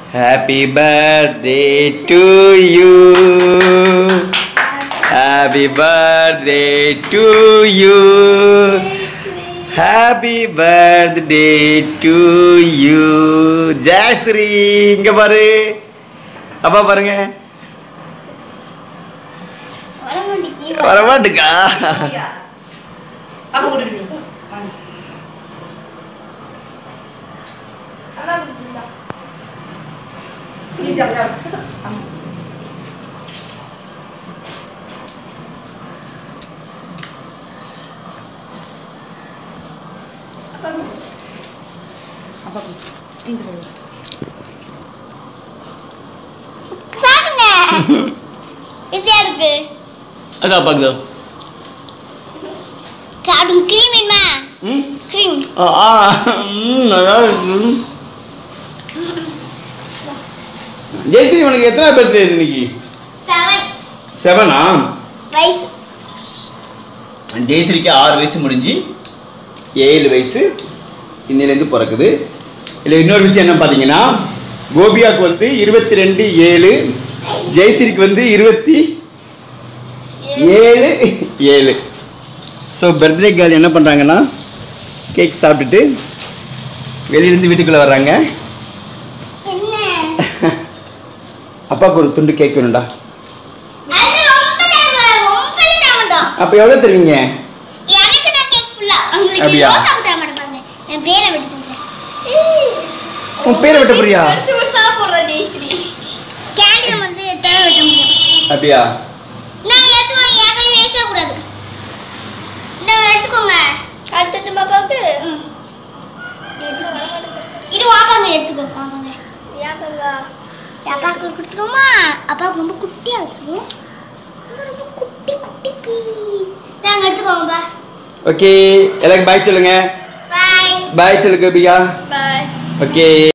Happy birthday to you. Happy birthday to you. Happy birthday to you. Jayashree இங்க பாரு அப்பா பாருங்க வரமாட்டுக்கா அப்ப கொடுக்குறீங்க வாங்க. Please, அப்படி தான். ஆமா. அப்பா கொடு. இந்த கொடு. சாப்பிடுங்க இது இருக்கு அக்கா பாக்குதோ காடும் க்ரீம் வேணுமா ம் க்ரீம் ஆ ஆ, ம், நல்லா இருக்கு ஜெயஸ்ரீ உனக்கு எத்தனை பர்த்டே இன்னைக்கு செவன் செவனா வயசு ஜெயஸ்ரீக்கு ஆறு வயசு முடிஞ்சு ஏழு வயசு இன்னிலேருந்து பிறக்குது இல்லை இன்னொரு விஷயம் என்ன பார்த்தீங்கன்னா கோபியாவுக்கு வந்து இருபத்தி ரெண்டு ஏழு ஜெயஸ்ரீக்கு வந்து இருபத்தி ஏழு ஏழு ஸோ பர்த்டே கேர்ள் என்ன பண்ணுறாங்கன்னா கேக் சாப்பிட்டுட்டு வெளியிலேருந்து வீட்டுக்குள்ளே வர்றாங்க என்ன அப்பாவுக்கு ஒரு துண்டு கேக் வேணும்டா அது ரொம்ப தர ரொம்ப தர மாட்டோம் அப்போ எவ்வளோ தருவீங்க எனக்கு நான் கேக் ஃபுல்லா உங்களுக்கு அப்படியா? ரோஸ் தர மாட்டேன் பாருங்க என் பேரை விட்டு உன் பேரை விட்ட போறியா கேண்டில் வந்து தர விட்ட முடியும் அப்படியா நான் எதுவும் யாரையும் வேஸ்ட கூடாது இந்த எடுத்துக்கோங்க அடுத்தது பாப்பாவுக்கு இது வாப்பாங்க எடுத்துக்கோ வாப்பாங்க அப்பாவுக்கு கொடுத்துருவோமா அப்பாவுக்கு ரொம்ப குட்டியா வச்சிருவோம் இது ரொம்ப குட்டி குட்டி பீ நாங்க எடுத்துக்கோங்கப்பா ஓகே எல்லாருக்கும் பாய் சொல்லுங்க பாய் பாய் சொல்லு கோபிகா பாய் ஓகே